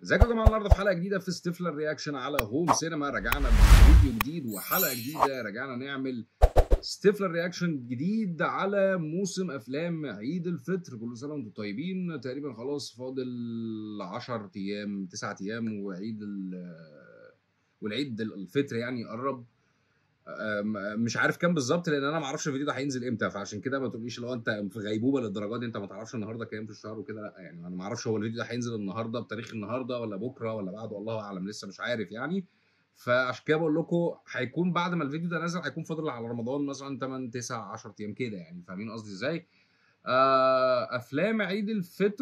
ازيكم يا جماعه النهارده في حلقه جديده في ستيفلر رياكشن على هوم سينما رجعنا بفيديو جديد وحلقه جديده رجعنا نعمل ستيفلر رياكشن جديد على موسم افلام عيد الفطر كل سنه وانتم طيبين تقريبا خلاص فاضل 10 ايام 9 ايام وعيد ال- والعيد الفطر يعني قرب أم- مش عارف كام بالظبط لان انا ما اعرفش الفيديو ده هينزل امتى فعشان كده ما تقوليش لو انت في غيبوبه للدرجه دي انت ما تعرفش النهارده كام في الشهر وكده لا يعني انا ما اعرفش هو الفيديو ده هينزل النهارده بتاريخ النهارده ولا بكره ولا بعده والله اعلم لسه مش عارف يعني فعشان كده بقول لكم هيكون بعد ما الفيديو ده نزل هيكون فاضل على رمضان مثلا 8 9 10 ايام كده يعني فاهمين قصدي ازاي؟ آه افلام عيد الفطر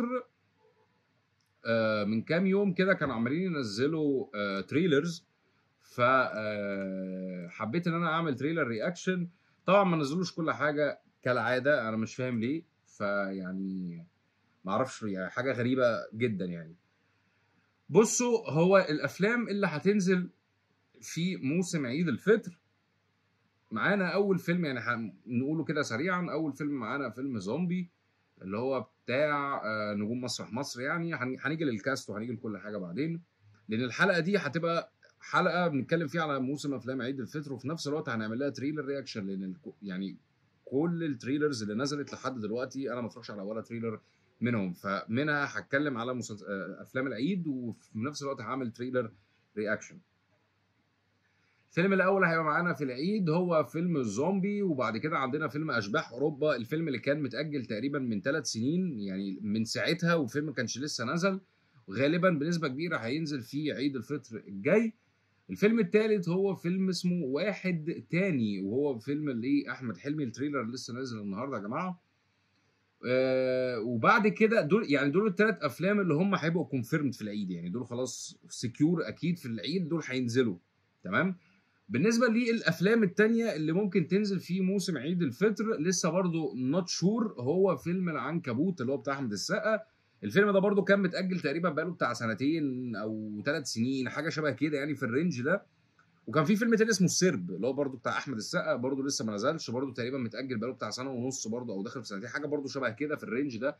آه من كام يوم كده كانوا عمالين ينزلوا آه تريلرز فحبيت ان انا اعمل تريلر رياكشن طبعا ما نزلوش كل حاجه كالعاده انا مش فاهم ليه فيعني ما اعرفش يعني حاجه غريبه جدا يعني بصوا هو الافلام اللي هتنزل في موسم عيد الفطر معانا اول فيلم يعني هنقوله كده سريعا اول فيلم معانا فيلم زومبي اللي هو بتاع آه، نجوم مسرح مصر يعني هن- هنيجي للكاست وهنيجي لكل حاجه بعدين لان الحلقه دي هتبقى حلقه بنتكلم فيها على موسم افلام عيد الفطر وفي نفس الوقت هنعمل لها تريلر رياكشن لان الك- يعني كل التريلرز اللي نزلت لحد دلوقتي انا ما اتفرجش على ولا تريلر منهم فمنها هتكلم على مسلس... آه، افلام العيد وفي نفس الوقت هعمل تريلر رياكشن الفيلم الاول هيبقى معانا في العيد هو فيلم الزومبي وبعد كده عندنا فيلم اشباح اوروبا الفيلم اللي كان متاجل تقريبا من ثلاث سنين يعني من ساعتها والفيلم ما كانش لسه نزل وغالبا بنسبه كبيره هينزل في عيد الفطر الجاي الفيلم الثالث هو فيلم اسمه واحد تاني وهو فيلم اللي احمد حلمي التريلر اللي لسه نازل النهارده يا جماعه آه وبعد كده دول يعني دول الثلاث افلام اللي هم هيبقوا كونفيرمد في العيد يعني دول خلاص سكيور اكيد في العيد دول هينزلوا تمام بالنسبه للافلام التانية اللي ممكن تنزل في موسم عيد الفطر لسه برضو نوت شور هو فيلم العنكبوت اللي هو بتاع احمد السقا الفيلم ده برضو كان متاجل تقريبا بقاله بتاع سنتين او ثلاث سنين حاجه شبه كده يعني في الرينج ده وكان في فيلم تاني اسمه السرب اللي هو برضو بتاع احمد السقا برضو لسه ما نزلش برضو تقريبا متاجل بقاله بتاع سنه ونص برضو او داخل في سنتين حاجه برضو شبه كده في الرينج ده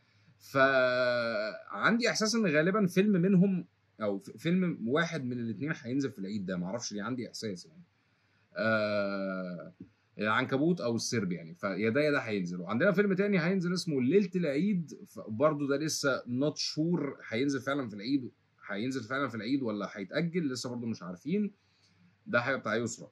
فعندي احساس ان غالبا فيلم منهم او ف- فيلم واحد من الاثنين هينزل في العيد ده معرفش ليه عندي احساس يعني آه العنكبوت او السرب يعني فيا ده يا ده هينزل وعندنا فيلم تاني هينزل اسمه ليله العيد برضه ده لسه نوت شور هينزل فعلا في العيد هينزل فعلا في العيد ولا هيتاجل لسه برضه مش عارفين ده هيبقى بتاع يسرا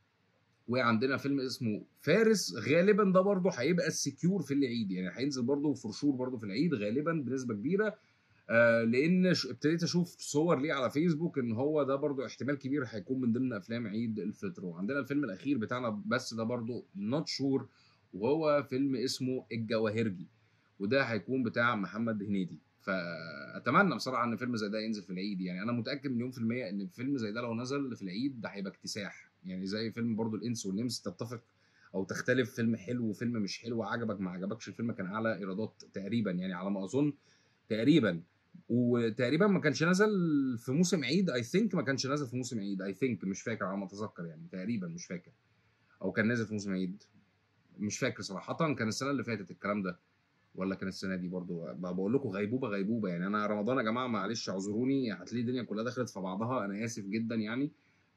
وعندنا فيلم اسمه فارس غالبا ده برضه هيبقى السكيور في العيد يعني هينزل برضه فرشور برضه في العيد غالبا بنسبه كبيره آه لان ش- ابتديت اشوف صور ليه على فيسبوك ان هو ده برضو احتمال كبير هيكون من ضمن افلام عيد الفطر وعندنا الفيلم الاخير بتاعنا بس ده برضو نوت شور وهو فيلم اسمه الجواهرجي وده هيكون بتاع محمد هنيدي فاتمنى بصراحه ان فيلم زي ده ينزل في العيد يعني انا متاكد مليون في الميه ان فيلم زي ده لو نزل في العيد ده هيبقى اكتساح يعني زي فيلم برضو الانس والنمس تتفق او تختلف فيلم حلو وفيلم مش حلو عجبك ما عجبكش الفيلم كان اعلى ايرادات تقريبا يعني على ما اظن تقريبا وتقريبا ما كانش نزل في موسم عيد اي ثينك ما كانش نزل في موسم عيد اي ثينك مش فاكر على ما اتذكر يعني تقريبا مش فاكر او كان نازل في موسم عيد مش فاكر صراحه كان السنه اللي فاتت الكلام ده ولا كان السنه دي برضو ب- بقول لكم غيبوبه غيبوبه يعني انا رمضان يا جماعه معلش اعذروني هتلاقي الدنيا كلها دخلت في بعضها انا اسف جدا يعني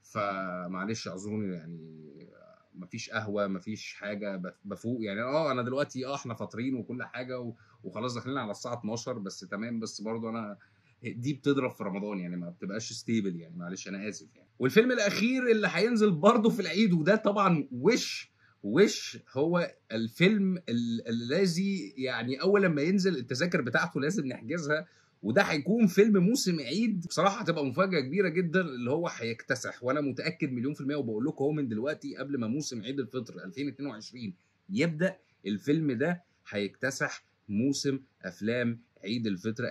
فمعلش اعذروني يعني مفيش قهوه مفيش حاجه بف- بفوق يعني اه انا دلوقتي اه احنا فاطرين وكل حاجه و... وخلاص داخلين على الساعه 12 بس تمام بس برضو انا دي بتضرب في رمضان يعني ما بتبقاش ستيبل يعني معلش انا اسف يعني والفيلم الاخير اللي هينزل برضه في العيد وده طبعا وش وش هو الفيلم ال- الذي يعني اول لما ينزل التذاكر بتاعته لازم نحجزها وده هيكون فيلم موسم عيد بصراحه هتبقى مفاجاه كبيره جدا اللي هو هيكتسح وانا متاكد مليون في الميه وبقول لكم اهو من دلوقتي قبل ما موسم عيد الفطر 2022 يبدا الفيلم ده هيكتسح موسم افلام عيد الفطر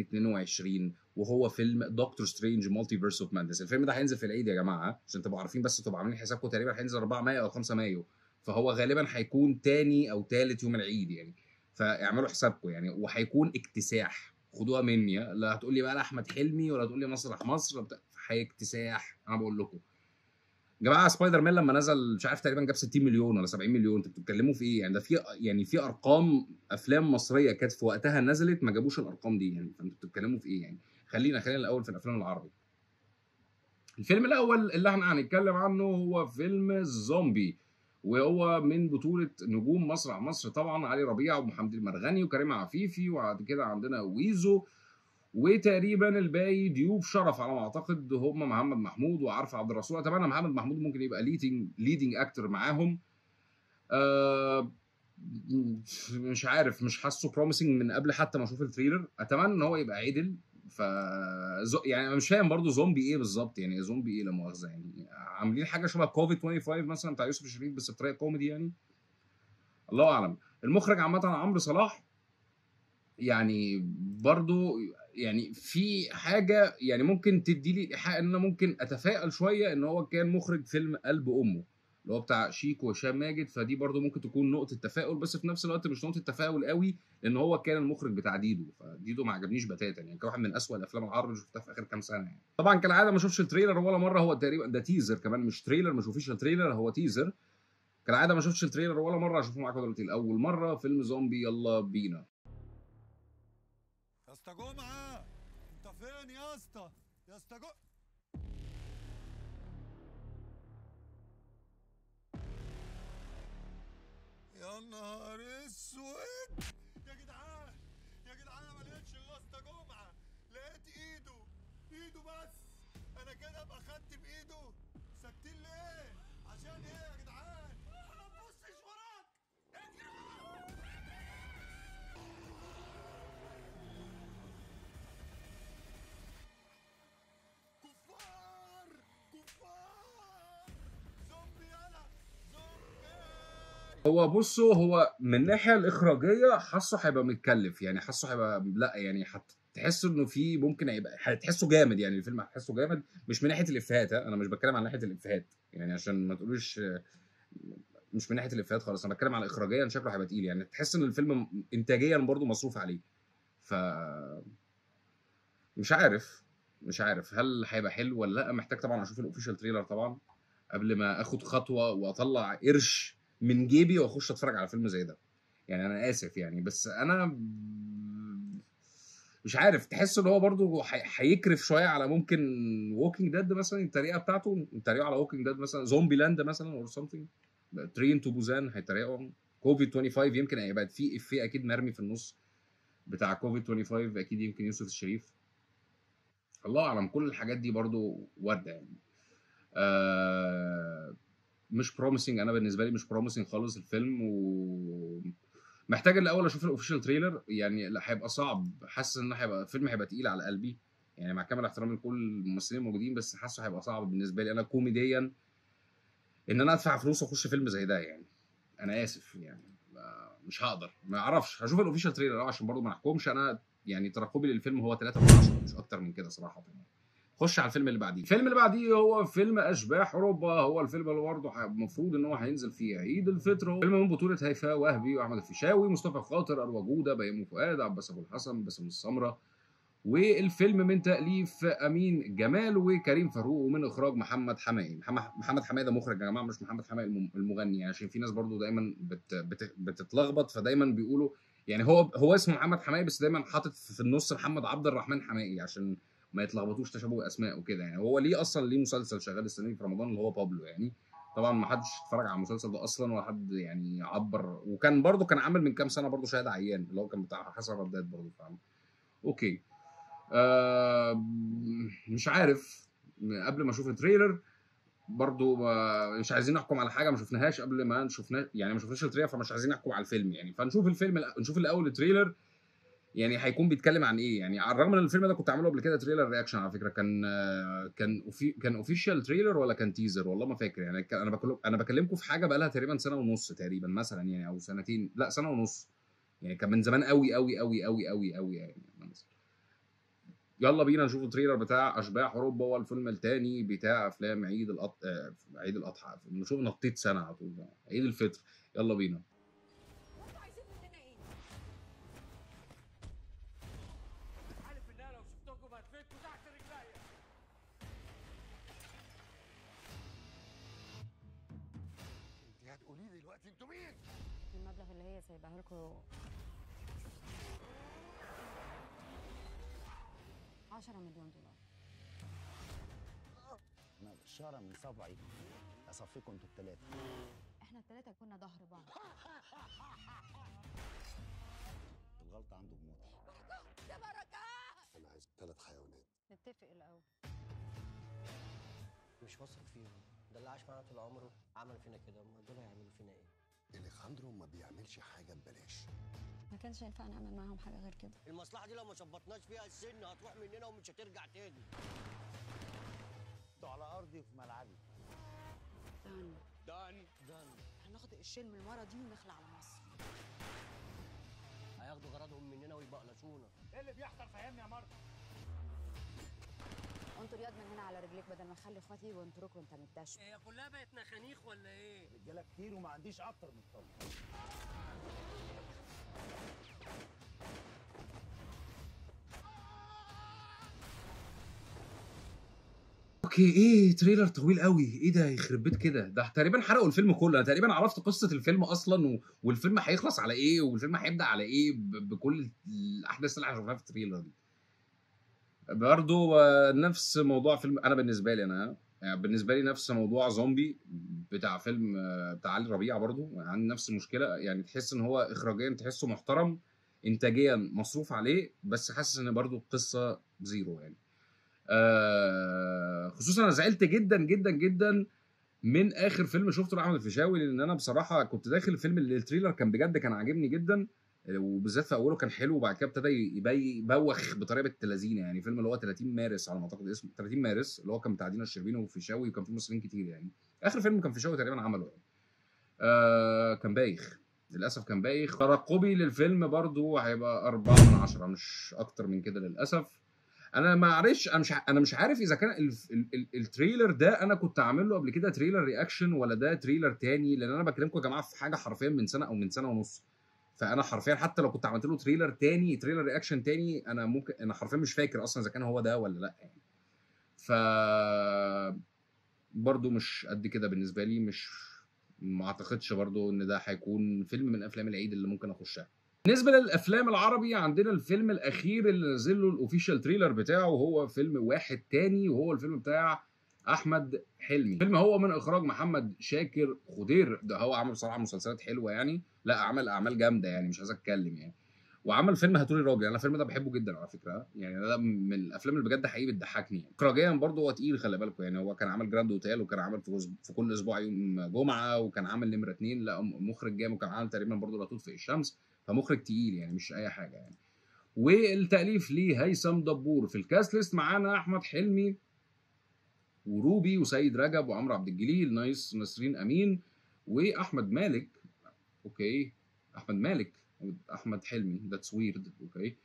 2022 وهو فيلم دكتور سترينج مالتي فيرس اوف ماندس الفيلم ده هينزل في العيد يا جماعه عشان تبقوا عارفين بس تبقوا عاملين حسابكم تقريبا هينزل 4 مايو او 5 مايو فهو غالبا هيكون تاني او تالت يوم العيد يعني فاعملوا حسابكم يعني وهيكون اكتساح خدوها مني لا هتقول لي بقى لا احمد حلمي ولا تقول لي مسرح مصر بتاع- هيكتساح انا بقول لكم جماعه سبايدر مان لما نزل مش عارف تقريبا جاب 60 مليون ولا 70 مليون انتوا بتتكلموا في ايه يعني ده في يعني في ارقام افلام مصريه كانت في وقتها نزلت ما جابوش الارقام دي يعني فانتوا بتتكلموا في ايه يعني خلينا خلينا الاول في الافلام العربي الفيلم الاول اللي احنا هنتكلم عنه هو فيلم زومبي وهو من بطولة نجوم مسرح مصر طبعا علي ربيع ومحمد المرغني وكريم عفيفي وبعد كده عندنا ويزو وتقريبا الباقي ضيوف شرف على ما اعتقد هم محمد محمود وعارف عبد الرسول اتمنى محمد محمود ممكن يبقى ليدنج ليدنج اكتر معاهم آه مش عارف مش حاسه بروميسنج من قبل حتى ما اشوف التريلر اتمنى ان هو يبقى عدل ف يعني انا مش فاهم برضه زومبي ايه بالظبط يعني زومبي ايه لا مؤاخذه يعني عاملين حاجه شبه كوفيد 25 مثلا بتاع يوسف الشريف بس بطريقه كوميدي يعني الله اعلم المخرج عامه عمرو صلاح يعني برضو يعني في حاجه يعني ممكن تدي لي ايحاء ان انا ممكن اتفائل شويه ان هو كان مخرج فيلم قلب امه اللي هو بتاع شيكو وهشام ماجد فدي برضو ممكن تكون نقطه تفاؤل بس في نفس الوقت مش نقطه تفاؤل قوي لان هو كان المخرج بتاع ديدو فديدو ما عجبنيش بتاتا يعني كان واحد من اسوء الافلام العربي اللي شفتها في اخر كام سنه يعني طبعا كالعاده ما شفتش التريلر ولا مره هو تقريبا ده تيزر كمان مش تريلر ما شوفيش التريلر هو تيزر كالعاده ما شفتش التريلر ولا مره اشوفه معاكم دلوقتي لاول مره فيلم زومبي يلا بينا يا اسطى جمعة انت فين يا اسطى يا اسطى جو يا نهار اسود يا جدعان يا جدعان انا ما لقيتش الا اسطى جمعة لقيت ايده ايده بس انا كده ابقى خدت بايده ساكتين ليه عشان ايه يا جدعان ما تبصش وراك اجري كفار كفار زومبي يلا زومبي هو بصوا هو من الناحيه الاخراجيه حاسه هيبقى متكلف يعني حاسه هيبقى لا يعني هتحس انه في ممكن هيبقى هتحسه جامد يعني الفيلم هتحسه جامد مش من ناحيه الافيهات ها، انا مش بتكلم عن ناحيه الافيهات يعني عشان ما تقولوش آه، مش من ناحيه الافيهات خالص انا بتكلم على اخراجيا شكله هيبقى تقيل يعني تحس ان الفيلم انتاجيا برضه مصروف عليه ف مش عارف مش عارف هل هيبقى حلو ولا لا محتاج طبعا اشوف الاوفيشال تريلر طبعا قبل ما اخد خطوه واطلع قرش من جيبي واخش اتفرج على فيلم زي ده يعني انا اسف يعني بس انا مش عارف تحس ان هو برضه هي- هيكرف شويه على ممكن ووكينج ديد مثلا الطريقه بتاعته الطريقه على ووكينج ديد مثلا زومبي لاند مثلا اور سمثينج ترين تو بوزان هيتريقوا كوفيد 25 يمكن هيبقى في افيه اكيد مرمي في النص بتاع كوفيد 25 اكيد يمكن يوسف الشريف الله اعلم كل الحاجات دي برضو وارده يعني آه مش بروميسنج انا بالنسبه لي مش بروميسنج خالص الفيلم و محتاج الاول اشوف الاوفيشال تريلر يعني لا هيبقى صعب حاسس ان هيبقى الفيلم هيبقى تقيل على قلبي يعني مع كامل احترامي لكل الممثلين الموجودين بس حاسه هيبقى صعب بالنسبه لي انا كوميديا ان انا ادفع فلوس واخش فيلم زي ده يعني انا اسف يعني ما- مش هقدر ما اعرفش هشوف الاوفيشال تريلر اه عشان برضه ما احكمش انا يعني ترقبي للفيلم هو 3 من 10 مش اكتر من كده صراحه يعني. خش على الفيلم اللي بعديه الفيلم اللي بعديه هو فيلم اشباح اوروبا هو الفيلم اللي برضه ح- المفروض ان هو هينزل في عيد الفطر هو فيلم من بطوله هيفاء وهبي واحمد الفيشاوي مصطفى خاطر اروى جوده بيومي فؤاد عباس ابو الحسن باسم السمره والفيلم من تاليف امين جمال وكريم فاروق ومن اخراج محمد حمائي محمد محمد حمائي ده مخرج يا جماعه مش محمد حمائي الم- المغني يعني عشان في ناس برضو دايما بت بت بتتلخبط فدايما بيقولوا يعني هو هو اسمه محمد حمائي بس دايما حاطط في النص محمد عبد الرحمن حمائي عشان ما يتلخبطوش تشابه اسماء وكده يعني هو ليه اصلا ليه مسلسل شغال السنه دي في رمضان اللي هو بابلو يعني طبعا ما حدش اتفرج على المسلسل ده اصلا ولا حد يعني عبر وكان برضو كان عامل من كام سنه برضو شاهد عيان اللي هو كان بتاع حسن رداد برضو فاهم اوكي آه مش عارف قبل ما اشوف التريلر برضو ما- مش عايزين نحكم على حاجه ما شفناهاش قبل ما شفنا يعني ما شفناش التريلر فمش عايزين نحكم على الفيلم يعني فنشوف الفيلم الأ- نشوف الاول التريلر يعني هيكون بيتكلم عن ايه يعني على الرغم من الفيلم ده كنت عامله قبل كده تريلر رياكشن على فكره كان آه، كان أوفي كان اوفيشال تريلر ولا كان تيزر والله ما فاكر يعني كان- انا بكلم انا بكلمكم في حاجه بقى لها تقريبا سنه ونص تقريبا مثلا يعني او سنتين لا سنه ونص يعني كان من زمان قوي قوي قوي قوي قوي قوي يعني مثلا يلا بينا نشوف التريلر بتاع اشباح اوروبا هو الفيلم الثاني بتاع افلام عيد الأط... آه، عيد الاضحى نشوف نطيت سنه على طول بقى. عيد الفطر يلا بينا وانتوا عايزين مننا ايه؟ عارف ان انا لو شفتكم هتفكوا تحت رجليا دلوقتي انتوا مين؟ المبلغ اللي هي سايباه لكم 10 مليون دولار انا الشارع من صبعي اصفيكم انتوا الثلاثه احنا الثلاثه كنا ظهر بعض الغلطه عنده بموت يا بركات انا عايز ثلاث حيوانات نتفق الاول مش واثق فيهم ده اللي عاش معانا طول عمره عمل فينا كده امال دول هيعملوا فينا ايه اليخاندرو ما بيعملش حاجه ببلاش ما كانش ينفع نعمل معاهم حاجه غير كده المصلحه دي لو ما ظبطناش فيها السن هتروح مننا ومش هترجع تاني انتوا على ارضي وفي ملعبي دان دان دان هناخد الشيل من ورا دي ونخلع على مصر هياخدوا غرضهم مننا ويبقلشونا انطر يد من هنا على رجليك بدل ما اخلي اخواتي وانطروك وانت متدشم هي كلها بقت نخانيخ ولا ايه رجاله كتير وما عنديش اكتر من طلب اوكي ايه تريلر طويل قوي ايه ده يخرب بيت كده ده تقريبا حرقوا الفيلم كله انا تقريبا عرفت قصه الفيلم اصلا و... والفيلم هيخلص على ايه والفيلم هيبدا على ايه ب... بكل الاحداث اللي هشوفها في التريلر دي برضو آه، نفس موضوع فيلم انا بالنسبه لي انا يعني بالنسبه لي نفس موضوع زومبي بتاع فيلم آه، بتاع علي ربيع برضو عندي نفس المشكله يعني تحس ان هو اخراجيا تحسه محترم انتاجيا مصروف عليه بس حاسس ان برضو القصه زيرو يعني آه خصوصا انا زعلت جدا جدا جدا من اخر فيلم شفته لاحمد الفيشاوي لان انا بصراحه كنت داخل الفيلم اللي التريلر كان بجد كان عاجبني جدا آه، وبالذات في اوله كان حلو وبعد كده ابتدى يبي- يبوخ بطريقه بنت لذينه يعني فيلم اللي هو 30 مارس على ما اعتقد اسمه 30 مارس اللي هو كان بتاع دينا الشربيني وفيشاوي وكان فيه ممثلين كتير يعني اخر فيلم كان فيشاوي تقريبا عمله يعني آه كان بايخ للاسف كان بايخ ترقبي للفيلم برضو هيبقى أربعة من عشرة مش اكتر من كده للاسف انا معلش انا مش ع- انا مش عارف اذا كان ال... ال... ال... التريلر ده انا كنت عامل له قبل كده تريلر رياكشن ولا ده تريلر تاني لان انا بكلمكم يا جماعه في حاجه حرفيا من سنه او من سنه ونص فانا حرفيا حتى لو كنت عملت له تريلر تاني تريلر رياكشن تاني انا ممكن انا حرفيا مش فاكر اصلا اذا كان هو ده ولا لا يعني ف برضه مش قد كده بالنسبه لي مش ما اعتقدش برضه ان ده هيكون فيلم من افلام العيد اللي ممكن اخشها بالنسبه للافلام العربي عندنا الفيلم الاخير اللي نزل له الاوفيشال تريلر بتاعه وهو فيلم واحد تاني وهو الفيلم بتاع احمد حلمي الفيلم هو من اخراج محمد شاكر خضير ده هو عمل بصراحه مسلسلات حلوه يعني لا عمل اعمال جامده يعني مش عايز اتكلم يعني وعمل فيلم هاتولي راجل انا الفيلم ده بحبه جدا على فكره يعني ده من الافلام اللي بجد حقيقي بتضحكني يعني اخراجيا برضه هو تقيل خلي بالكم يعني هو كان عمل جراند اوتيل وكان عمل في, أسب- في كل اسبوع يوم جمعه وكان عامل نمره اتنين لا مخرج جامد وكان عامل تقريبا برضه لا تطفئ الشمس فمخرج تقيل يعني مش اي حاجه يعني والتاليف ليه هيثم دبور في الكاست ليست معانا احمد حلمي وروبي وسيد رجب وعمرو عبد الجليل نايس نسرين امين واحمد مالك اوكي احمد مالك احمد حلمي ذاتس ويرد اوكي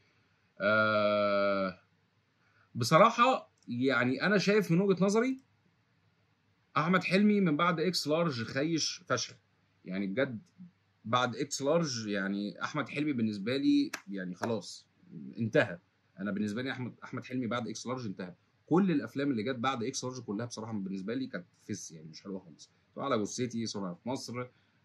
آه بصراحه يعني انا شايف من وجهه نظري احمد حلمي من بعد اكس لارج خيش فشخ يعني بجد بعد اكس لارج يعني احمد حلمي بالنسبه لي يعني خلاص انتهى انا بالنسبه لي احمد احمد حلمي بعد اكس لارج انتهى كل الافلام اللي جت بعد اكس لارج كلها بصراحه بالنسبه لي كانت فيس يعني مش حلوه خالص سواء على جثتي صنع في مصر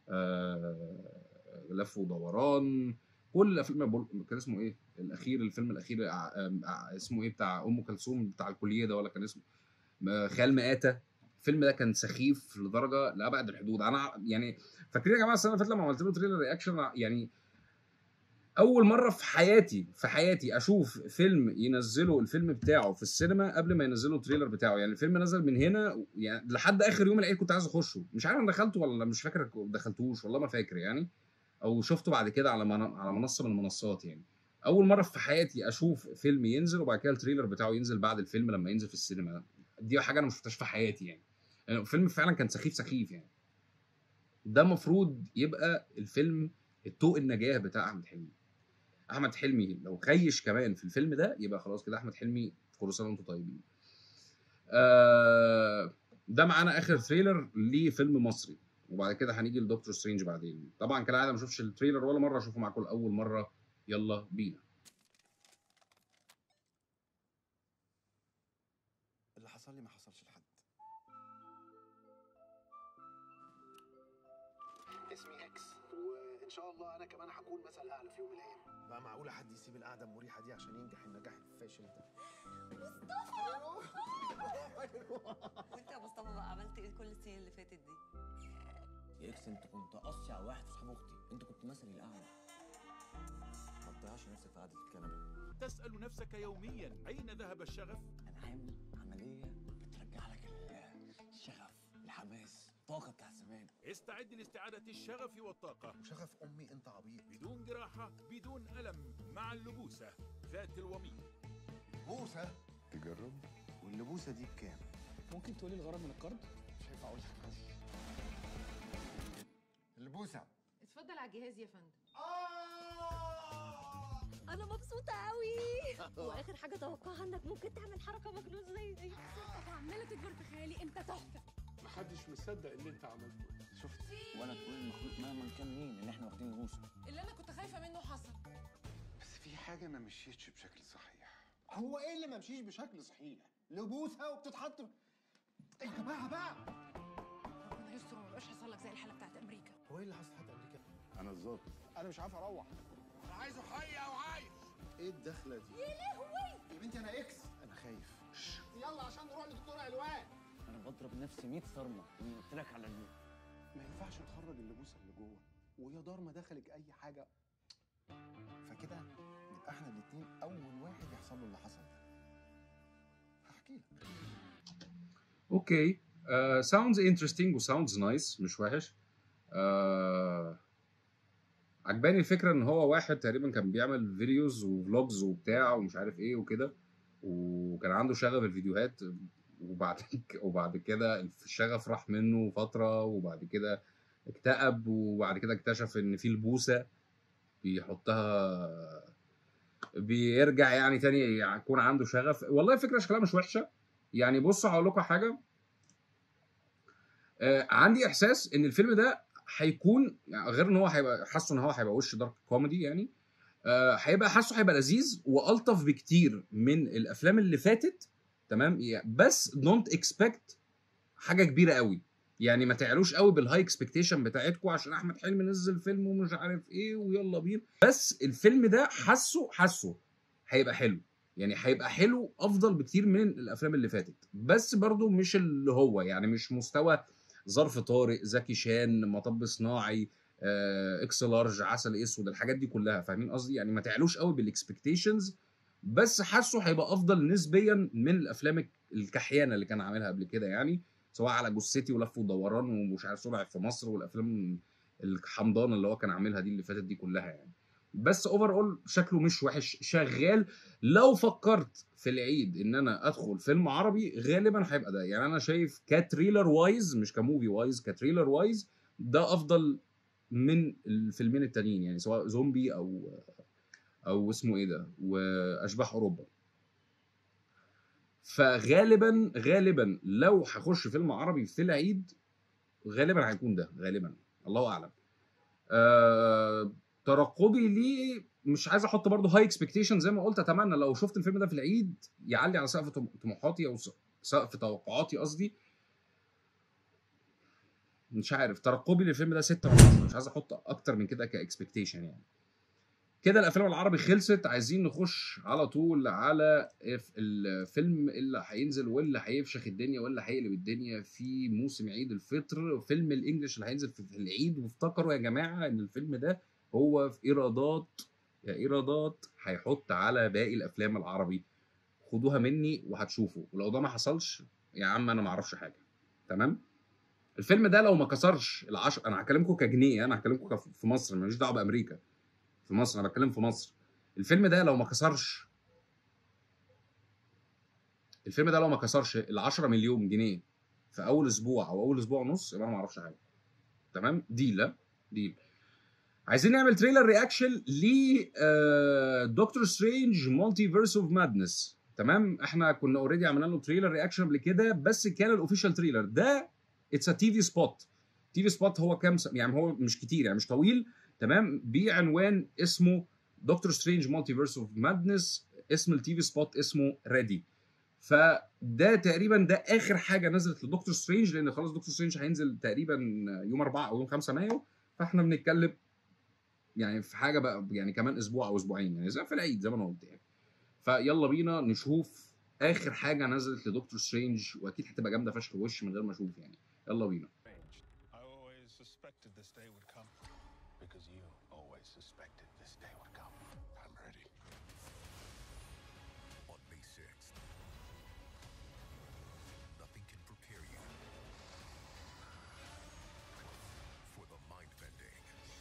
آه لف ودوران كل الافلام بقول- كان اسمه ايه الاخير الفيلم الاخير ع- ع- اسمه ايه بتاع ام كلثوم بتاع الكليه ده ولا كان اسمه آه، خيال مآتة الفيلم ده كان سخيف لدرجه لابعد الحدود انا يعني فاكرين يا جماعه السنه اللي فاتت لما عملت له تريلر رياكشن يعني اول مره في حياتي في حياتي اشوف فيلم ينزلوا الفيلم بتاعه في السينما قبل ما ينزلوا التريلر بتاعه يعني الفيلم نزل من هنا يعني لحد اخر يوم العيد كنت عايز اخشه مش عارف انا دخلته ولا مش فاكر دخلتوش والله ما فاكر يعني او شفته بعد كده على من... على منصه من المنصات يعني اول مره في حياتي اشوف فيلم ينزل وبعد كده التريلر بتاعه ينزل بعد الفيلم لما ينزل في السينما دي حاجه انا ما شفتهاش في حياتي يعني يعني الفيلم فعلا كان سخيف سخيف يعني ده المفروض يبقى الفيلم الطوق النجاه بتاع احمد حلمي احمد حلمي لو خيش كمان في الفيلم ده يبقى خلاص كده احمد حلمي كل سنه وانتم طيبين آه ده معانا اخر تريلر لفيلم مصري وبعد كده هنيجي لدكتور سترينج بعدين طبعا كالعاده ما اشوفش التريلر ولا مره اشوفه معاكم لاول مره يلا بينا اللي حصل لي ما حصلش لحد اسمي اكس وان شاء الله انا كمان هكون مثل اعلى في يوم من الايام بقى معقوله حد يسيب القعده المريحه دي عشان ينجح النجاح الفاشل ده وانت يا مصطفى بقى عملت ايه كل السنين اللي فاتت دي؟ يا اكس انت كنت اصيع واحد في صحاب اختي انت كنت مثلي الاعلى ما تضيعش نفسك في قعده الكنبه تسأل نفسك يوميا أين ذهب الشغف؟ انا عامل عمليه بترجع لك ال- الشغف الحماس الطاقه بتاعت زمان استعد لاستعادة الشغف والطاقة شغف امي انت عبيط بدون جراحة بدون ألم مع اللبوسة ذات الوميض بوسه تجرب واللبوسه دي بكام؟ ممكن تقولي الغرض من القرض مش هينفع اقول لك بس البوسه اتفضل على الجهاز يا فندم انا مبسوطه قوي واخر حاجه توقعها انك ممكن تعمل حركه مجنون زي دي وعماله تكبر في خيالي انت تحفه محدش مصدق اللي انت عملته شفت ولا تقول المخلوق مهما كان مين ان احنا واخدين نبوسه اللي انا كنت خايفه منه حصل بس في حاجه ما مشيتش بشكل صحيح هو ايه اللي ما مشيش بشكل صحيح؟ لبوسه وبتتحط يا جماعه بقى ربنا يستر وما يبقاش حصل لك زي الحاله بتاعت امريكا هو ايه اللي حصل لحد امريكا؟ انا الظابط انا مش عارف اروح انا عايزه حي او عايش ايه الدخله دي؟ يا لهوي يا بنتي انا اكس انا خايف يلا عشان نروح لدكتور علوان انا بضرب نفسي 100 صرمه اني قلت لك على اليوم ما ينفعش نخرج اللبوسه اللي جوه ويا دار ما دخلك اي حاجه فكده نبقى احنا الاتنين اول واحد يحصل له اللي حصل ده هحكي لك اوكي ساوندز انترستنج وساوندز نايس مش وحش آه عجباني الفكره ان هو واحد تقريبا كان بيعمل فيديوز وفلوجز وبتاع ومش عارف ايه وكده وكان عنده شغف الفيديوهات وبعد وبعد كده الشغف راح منه فتره وبعد كده اكتئب وبعد كده اكتشف ان في البوسه بيحطها بيرجع يعني تاني يكون عنده شغف والله الفكره شكلها مش وحشه يعني بصوا هقول لكم حاجه آه عندي احساس ان الفيلم ده هيكون يعني غير ان هو هيبقى حاسه ان هو هيبقى وش دارك كوميدي يعني آه هيبقى حاسه هيبقى لذيذ والطف بكتير من الافلام اللي فاتت تمام يعني بس دونت اكسبكت حاجه كبيره قوي يعني ما تعلوش قوي بالهاي اكسبكتيشن بتاعتكم عشان احمد حلمي نزل فيلم ومش عارف ايه ويلا بينا بس الفيلم ده حاسه حاسه هيبقى حلو يعني هيبقى حلو افضل بكتير من الافلام اللي فاتت بس برضو مش اللي هو يعني مش مستوى ظرف طارق زكي شان مطب صناعي آه، اكس لارج عسل اسود الحاجات دي كلها فاهمين قصدي يعني ما تعلوش قوي بالاكسبكتيشنز بس حاسه هيبقى افضل نسبيا من الافلام الكحيانه اللي كان عاملها قبل كده يعني سواء على جثتي ولف ودوران ومش عارف صنع في مصر والافلام الحمضان اللي هو كان عاملها دي اللي فاتت دي كلها يعني بس اوفر اول شكله مش وحش شغال لو فكرت في العيد ان انا ادخل فيلم عربي غالبا هيبقى ده يعني انا شايف كتريلر وايز مش كموفي وايز كتريلر وايز ده افضل من الفيلمين التانيين يعني سواء زومبي او او اسمه ايه ده واشباح اوروبا فغالبا غالبا لو هخش فيلم عربي في العيد غالبا هيكون ده غالبا الله اعلم أه ترقبي ليه مش عايز احط برضه هاي اكسبكتيشن زي ما قلت اتمنى لو شفت الفيلم ده في العيد يعلي على سقف طموحاتي او سقف توقعاتي قصدي مش عارف ترقبي للفيلم ده 6 من 10 مش عايز احط اكتر من كده كاكسبكتيشن يعني كده الافلام العربي خلصت عايزين نخش على طول على الفيلم اللي هينزل واللي هيفشخ الدنيا واللي هيقلب الدنيا في موسم عيد الفطر فيلم الانجليش اللي هينزل في العيد وافتكروا يا جماعه ان الفيلم ده هو في ايرادات يا ايرادات هيحط على باقي الافلام العربي خدوها مني وهتشوفوا ولو ده ما حصلش يا عم انا ما اعرفش حاجه تمام الفيلم ده لو ما كسرش العشر انا هكلمكم كجنيه انا هكلمكم في مصر ماليش دعوه بامريكا في مصر انا بتكلم في مصر الفيلم ده لو ما كسرش الفيلم ده لو ما كسرش ال 10 مليون جنيه في اول اسبوع او اول اسبوع ونص يبقى انا ما اعرفش حاجه تمام ديل لا ديل عايزين نعمل تريلر رياكشن ل دكتور سترينج مالتي فيرس اوف مادنس تمام احنا كنا اوريدي عملنا له تريلر رياكشن قبل كده بس كان الاوفيشال تريلر ده اتس ا تي في سبوت تي في سبوت هو كام س... يعني هو مش كتير يعني مش طويل تمام بعنوان اسمه دكتور سترينج مالتي فيرس اوف مادنس اسم التي في سبوت اسمه ريدي فده تقريبا ده اخر حاجه نزلت لدكتور سترينج لان خلاص دكتور سترينج هينزل تقريبا يوم 4 او يوم 5 مايو فاحنا بنتكلم يعني في حاجه بقى يعني كمان اسبوع او اسبوعين يعني زي في العيد زي ما انا قلت يعني فيلا بينا نشوف اخر حاجه نزلت لدكتور سترينج واكيد هتبقى جامده فشخ وش من غير ما اشوف يعني يلا بينا I always suspected this day would come. Because you always suspected this day would come. I'm ready. On May 6th, nothing can prepare you for the mind bending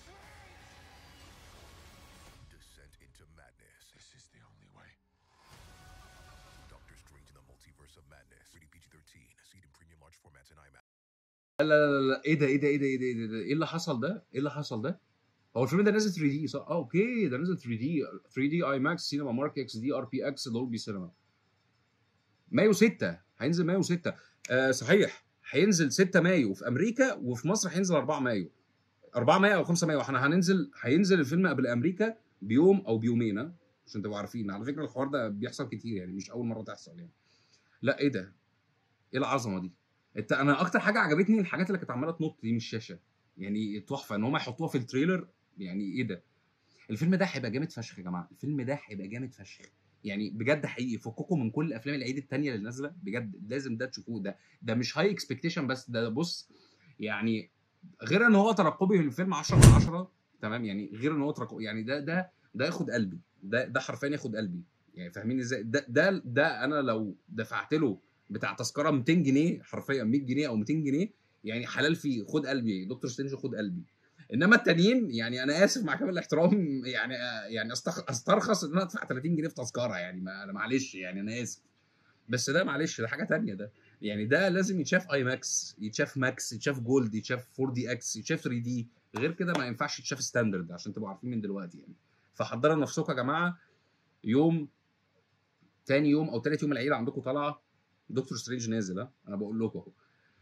descent into madness. This is the only way. Doctor Strange in the Multiverse of Madness. Rated PG-13. See it in premium large formats and IMAX. لا لا لا لا ايه ده ايه ده ايه ده ايه ده ايه ده ايه اللي حصل ده؟ ايه اللي حصل ده؟ هو الفيلم ده نازل 3 دي صح؟ اه اوكي ده نازل 3 دي 3 دي اي ماكس سينما مارك اكس دي ار بي اكس دولبي سينما مايو 6 هينزل مايو 6 آه صحيح هينزل 6 مايو في امريكا وفي مصر هينزل 4 مايو 4 مايو او 5 مايو احنا هننزل هينزل الفيلم قبل امريكا بيوم او بيومين ها؟ عشان تبقوا عارفين على فكره الحوار ده بيحصل كتير يعني مش اول مره تحصل يعني لا ايه ده؟ ايه العظمه دي؟ انت انا اكتر حاجه عجبتني الحاجات اللي كانت عماله تنط دي من الشاشه يعني تحفه ان هم يحطوها في التريلر يعني ايه ده الفيلم ده هيبقى جامد فشخ يا جماعه الفيلم ده هيبقى جامد فشخ يعني بجد حقيقي فككم من كل افلام العيد التانية اللي نازله بجد لازم ده تشوفوه ده ده مش هاي اكسبكتيشن بس ده بص يعني غير ان هو ترقبي في الفيلم 10 من 10 تمام يعني غير ان هو ترقبي يعني ده ده ده ياخد قلبي ده ده حرفيا ياخد قلبي يعني فاهمين ازاي ده ده ده انا لو دفعت له بتاع تذكره 200 جنيه حرفيا 100 جنيه او 200 جنيه يعني حلال فيه خد قلبي دكتور سترينج خد قلبي انما التانيين يعني انا اسف مع كامل الاحترام يعني يعني أستخ- استرخص ان انا ادفع 30 جنيه في تذكره يعني ما انا معلش يعني انا اسف بس ده معلش ده حاجه تانية ده يعني ده لازم يتشاف اي ماكس يتشاف ماكس يتشاف جولد يتشاف 4 دي اكس يتشاف 3 دي غير كده ما ينفعش يتشاف ستاندرد عشان تبقوا عارفين من دلوقتي يعني فحضروا نفسكم يا جماعه يوم تاني يوم او تالت يوم العيد عندكم طالعه دكتور سترينج نازل ها انا بقول لكم اهو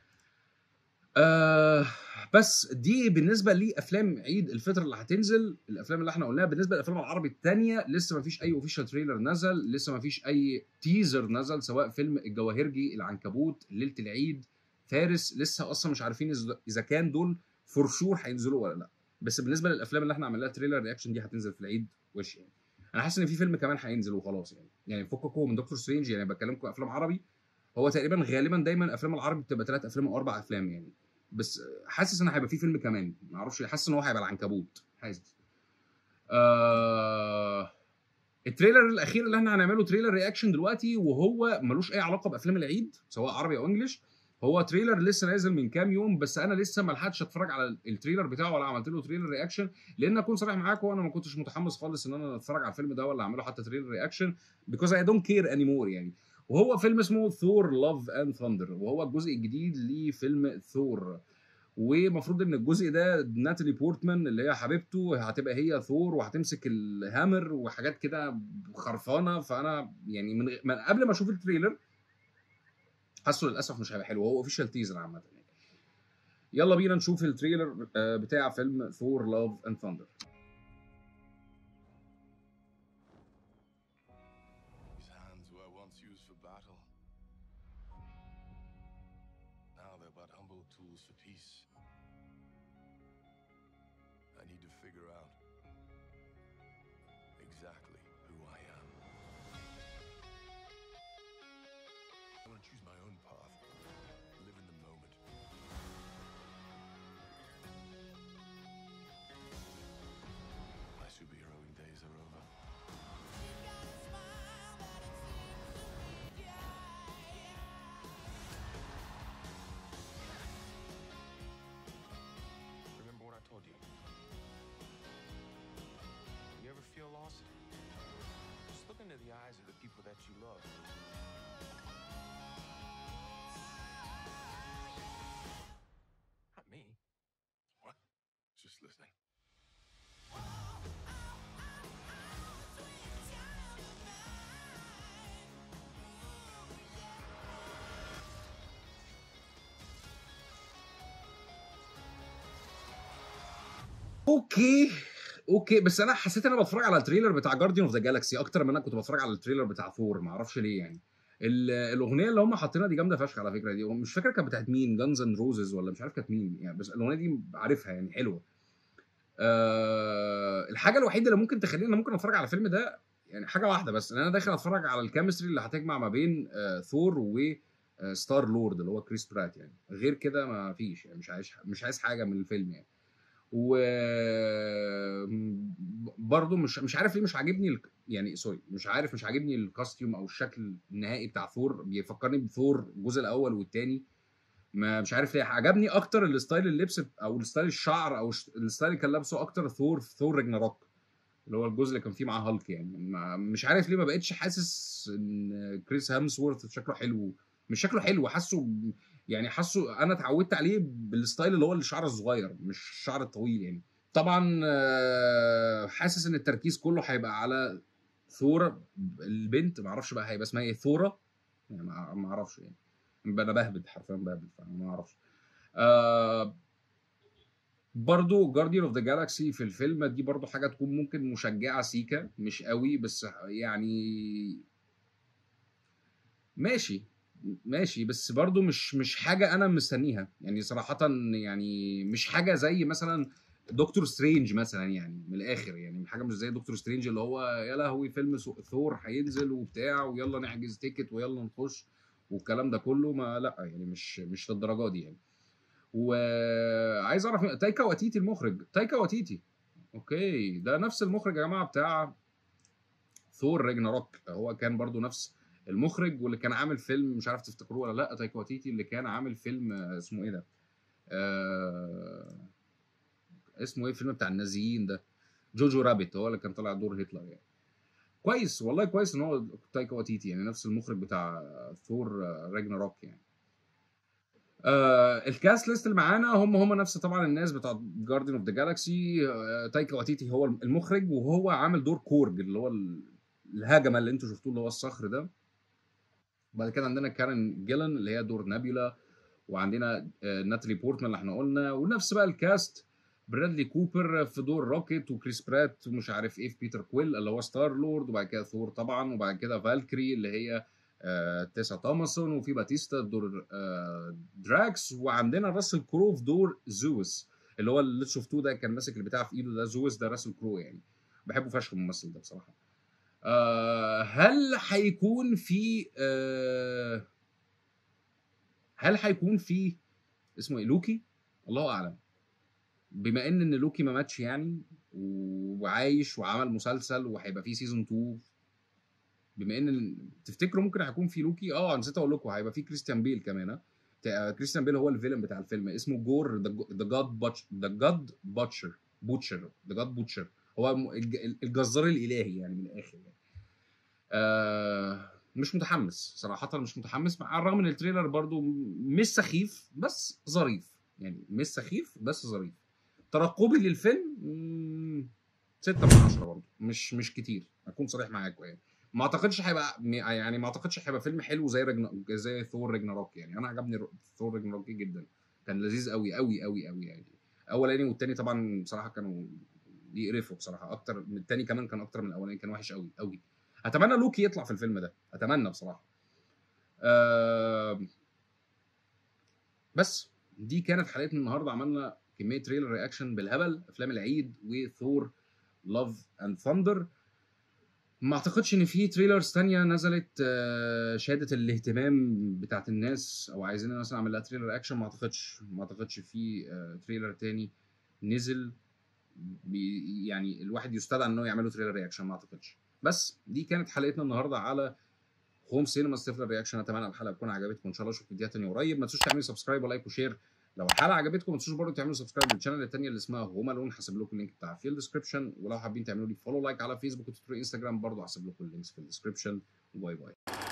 آه بس دي بالنسبه لافلام عيد الفطر اللي هتنزل الافلام اللي احنا قلناها بالنسبه للافلام العربي الثانيه لسه ما فيش اي اوفيشال تريلر نزل لسه ما فيش اي تيزر نزل سواء فيلم الجواهرجي العنكبوت ليله العيد فارس لسه اصلا مش عارفين إذا- اذا كان دول فور شور هينزلوا ولا لا بس بالنسبه للافلام اللي احنا عملناها تريلر رياكشن دي هتنزل في العيد وش يعني انا حاسس ان في فيلم كمان هينزل وخلاص يعني يعني فككم من دكتور سترينج يعني بكلمكم افلام عربي هو تقريبا غالبا دايما الافلام العربي بتبقى ثلاث افلام او اربع افلام يعني بس حاسس ان هيبقى في فيلم كمان ما اعرفش حاسس ان هو هيبقى العنكبوت حاسس آه... التريلر الاخير اللي احنا هنعمله تريلر رياكشن دلوقتي وهو ملوش اي علاقه بافلام العيد سواء عربي او انجلش هو تريلر لسه نازل من كام يوم بس انا لسه ما لحقتش اتفرج على التريلر بتاعه ولا عملت له تريلر رياكشن لان اكون صريح معاكم انا ما كنتش متحمس خالص ان انا اتفرج على الفيلم ده ولا اعمله حتى تريلر رياكشن because I don't care anymore يعني وهو فيلم اسمه ثور لاف اند ثاندر وهو الجزء الجديد لفيلم ثور ومفروض ان الجزء ده ناتالي بورتمان اللي هي حبيبته هتبقى هي ثور وهتمسك الهامر وحاجات كده خرفانه فانا يعني من, من قبل ما اشوف التريلر حاسه للاسف مش هيبقى حلو هو اوفيشال تيزر عامه يعني. يلا بينا نشوف التريلر آه، بتاع فيلم ثور لاف اند ثاندر These hands were once used for battle. Now they're but humble tools for peace. I need to figure out exactly who I am. I want to choose my own path, live in the moment. My superheroing days are over. Remember what I told you? You ever feel lost? Just look into the eyes of the people that you love. Not me. What? Just listening. اوكي اوكي بس انا حسيت ان انا بتفرج على التريلر بتاع جارديان اوف ذا جالاكسي اكتر من انا كنت بتفرج على التريلر بتاع ثور ما اعرفش ليه يعني ال- الاغنيه اللي هم حاطينها دي جامده فشخ على فكره دي مش فاكر كانت بتاعت مين جانز اند روزز ولا مش عارف كانت مين يعني بس الاغنيه دي عارفها يعني حلوه آه الحاجه الوحيده اللي ممكن تخليني انا ممكن اتفرج على الفيلم ده يعني حاجه واحده بس ان انا داخل اتفرج على الكيمستري اللي هتجمع ما بين آه ثور و آه، ستار لورد اللي هو كريس برات يعني غير كده ما فيش يعني مش عايز مش عايز حاجه من الفيلم يعني و برضه مش مش عارف ليه مش عاجبني ال... يعني سوري مش عارف مش عاجبني الكاستيوم او الشكل النهائي بتاع ثور بيفكرني بثور الجزء الاول والثاني ما مش عارف ليه عجبني اكتر الستايل اللبس او الستايل الشعر او الش- الستايل اللي كان لابسه اكتر ثور في ثور راجناروك اللي هو الجزء اللي كان فيه معاه هالك يعني ما مش عارف ليه ما بقتش حاسس ان كريس هامسورث شكله حلو مش شكله حلو حاسه يعني حاسه انا اتعودت عليه بالستايل اللي هو الشعر الصغير مش الشعر الطويل يعني طبعا آه، حاسس ان التركيز كله هيبقى على ثور البنت ما اعرفش بقى هيبقى اسمها ايه ثوره يعني ما ما اعرفش يعني انا بهبد حرفيا بهبد فما اعرفش آه برضو جارديان اوف ذا جالاكسي في الفيلم دي برضو حاجه تكون ممكن مشجعه سيكا مش قوي بس يعني ماشي ماشي بس برضو مش مش حاجه انا مستنيها يعني صراحه يعني مش حاجه زي مثلا دكتور سترينج مثلا يعني من الاخر يعني حاجه مش زي دكتور سترينج اللي هو يا لهوي فيلم سو- ثور هينزل وبتاع ويلا نحجز تيكت ويلا نخش والكلام ده كله ما لا يعني مش مش للدرجه دي يعني وعايز اعرف مين- تايكا واتيتي المخرج تايكا واتيتي اوكي ده نفس المخرج يا جماعه بتاع ثور راجناروك هو كان برضو نفس المخرج واللي كان عامل فيلم مش عارف تفتكروه ولا لا تايكا واتيتي اللي كان عامل فيلم آه، اسمه ايه ده آه اسمه ايه الفيلم بتاع النازيين ده جوجو رابت هو اللي كان طالع دور هتلر يعني كويس والله كويس ان هو تايكا واتيتي يعني نفس المخرج بتاع ثور آه، راجناروك يعني آه الكاست ليست اللي معانا هم هم نفس طبعا الناس بتوع جاردن اوف ذا جالاكسي تايكا واتيتي هو المخرج وهو عامل دور كورج اللي هو ال- الهجمه اللي انتوا شفتوه اللي هو الصخر ده بعد كده عندنا كارين جيلن اللي هي دور نابيولا وعندنا آه، ناتالي بورتمان اللي احنا قلنا ونفس بقى الكاست برادلي كوبر في دور روكيت وكريس برات ومش عارف ايه في بيتر كويل اللي هو ستار لورد وبعد كده ثور طبعا وبعد كده فالكري اللي هي آه، تيسا توماسون وفي باتيستا في دور آه، دراكس وعندنا راسل كرو في دور زوس اللي هو اللي شفتوه ده كان ماسك البتاع في ايده ده زوس ده راسل كرو يعني بحبه فشخ الممثل ده بصراحه آه هل هيكون في آه هل هيكون في اسمه ايه لوكي الله اعلم بما ان ان لوكي ما ماتش يعني وعايش وعمل مسلسل وهيبقى فيه سيزون 2 بما ان تفتكروا ممكن هيكون في لوكي اه نسيت اقول لكم هيبقى في كريستيان بيل كمان ها؟ تا- كريستيان بيل هو الفيلن بتاع الفيلم اسمه جور ذا جاد باتش ذا جاد باتشر بوتشر ذا جاد بوتشر هو م- الج- الجزار الالهي يعني من الاخر يعني آه مش متحمس صراحة مش متحمس مع الرغم ان التريلر برضو مش سخيف بس ظريف يعني مش سخيف بس ظريف ترقبي للفيلم مم، ستة من عشرة برضو مش مش كتير اكون صريح معاكم يعني ما اعتقدش هيبقى يعني ما اعتقدش هيبقى فيلم حلو زي رجنا زي ثور رجناروك يعني انا عجبني رو- ثور رجناروك جدا كان لذيذ قوي قوي قوي قوي يعني اولاني والتاني طبعا بصراحه كانوا يقرفوا بصراحه اكتر من التاني كمان كان اكتر من الاولاني كان وحش قوي قوي اتمنى لوكي يطلع في الفيلم ده اتمنى بصراحه آه بس دي كانت حلقتنا النهارده عملنا كميه تريلر رياكشن بالهبل افلام العيد وثور لاف اند ثاندر ما اعتقدش ان في تريلرز تانية نزلت آه، شهادة الاهتمام بتاعت الناس او عايزين مثلا اعمل لها تريلر اكشن ما اعتقدش ما اعتقدش في آه، تريلر تاني نزل بي يعني الواحد يستدعى انه يعملوا تريلر رياكشن ما اعتقدش بس دي كانت حلقتنا النهارده على هوم سينما ستيفلر رياكشن اتمنى الحلقه تكون عجبتكم ان شاء الله اشوفكم في فيديوهات تانية قريب ما تنسوش تعملوا سبسكرايب ولايك وشير لو الحلقه عجبتكم ما تنسوش برضه تعملوا سبسكرايب للشانل الثانيه اللي اسمها هوم الون هسيب لكم اللينك بتاعها في الديسكربشن ولو حابين تعملوا لي فولو لايك على فيسبوك وتويتر وانستجرام برضه هسيب لكم اللينكس في الديسكربشن باي باي